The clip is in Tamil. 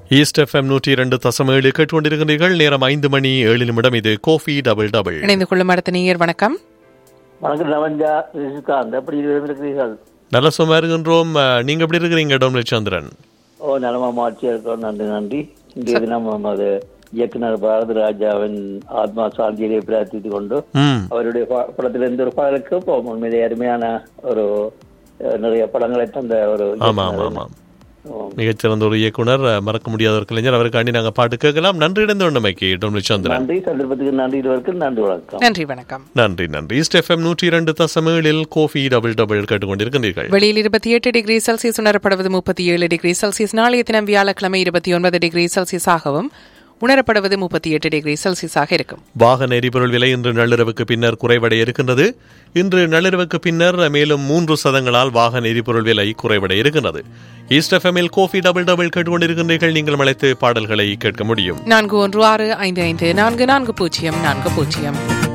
ஈஸ்ட் எஃப்எம் நூற்றி இரண்டு தசம் ஏழு கேட்டுக்கொண்டிருக்கிறீர்கள் நேரம் ஐந்து மணி ஏழு நிமிடம் இது கோஃபி டபுள் டபுள் இணைந்து கொள்ளும் அடுத்த நேயர் வணக்கம் வணக்கம் நவஞ்சா ரிஷிகாந்த் எப்படி இருக்கிறீர்கள் நல்ல சும்மா இருக்கின்றோம் அஹ், நீங்க எப்படி இருக்கிறீங்க டொமினிக் சந்திரன் ஓ நலமா மாற்றியா இருக்கோம் நன்றி நன்றி இன்றைய தினம் நமது இயக்குனர் பாரதி ராஜாவின் ஆத்மா சாந்தியை பிரார்த்தித்துக் கொண்டு ம் அவருடைய ப- படத்திலிருந்து ஒரு பாடலுக்கு போகும் உண்மையிலே அருமையான ஒரு அஹ், நிறைய படங்களை தந்த ஒரு ஆமா ஆமா இயக்குனர். ஆமாம் ஓ, மிகச்சிறந்த ஒரு இயக்குனர் அஹ், மறக்க முடியாத ஒரு கலைஞர் அவருக்காண்டி நாங்க பாட்டு கேட்கலாம் நன்றி இணைந்த உண்டமைக்கு டொமினிக் சந்திரன் நன்றி சந்தர்ப்பத்துக்கு நன்றி இருவருக்கும் நன்றி வணக்கம் நன்றி வணக்கம் நன்றி நன்றி ஈஸ்ட் எஃப்எம் நூற்றி இரண்டு தசம் ஏழில் கோஃபி டபுள் டபுள் கேட்டுக்கொண்டிருக்கிறீர்கள் வெளியில் இருபத்தி எட்டு டிகிரி செல்சியஸ் உணரப்படுவது முப்பத்தி ஏழு டிகிரி செல்சியஸ் நாளைய தினம் வியாழக்கிழமை இருபத்தி ஒன்பது டிகிரி செல்சியஸாகவும் உணரப்படுவது முப்பத்தி எட்டு டிகிரி செல்சியஸாக இருக்கும் வாகன எரிபொருள் விலை இன்று நள்ளிரவுக்கு பின்னர் குறைவடைய இருக்கின்றது இன்று நள்ளிரவுக்கு பின்னர் மேலும் மூன்று சதங்களால் வாகன எரிபொருள் விலை குறைவடைய இருக்கின்றது ஈஸ்ட் எஃப்எம்மில் கோஃபி டபுள் டபுள் கேட்டுக்கொண்டிருக்கின்றீர்கள் நீங்கள் அழைத்து பாடல்களை கேட்க முடியும் நான்கு ஒன்று ஆறு ஐந்து ஐந்து நான்கு நான்கு பூஜ்ஜியம் நான்கு பூஜ்ஜியம்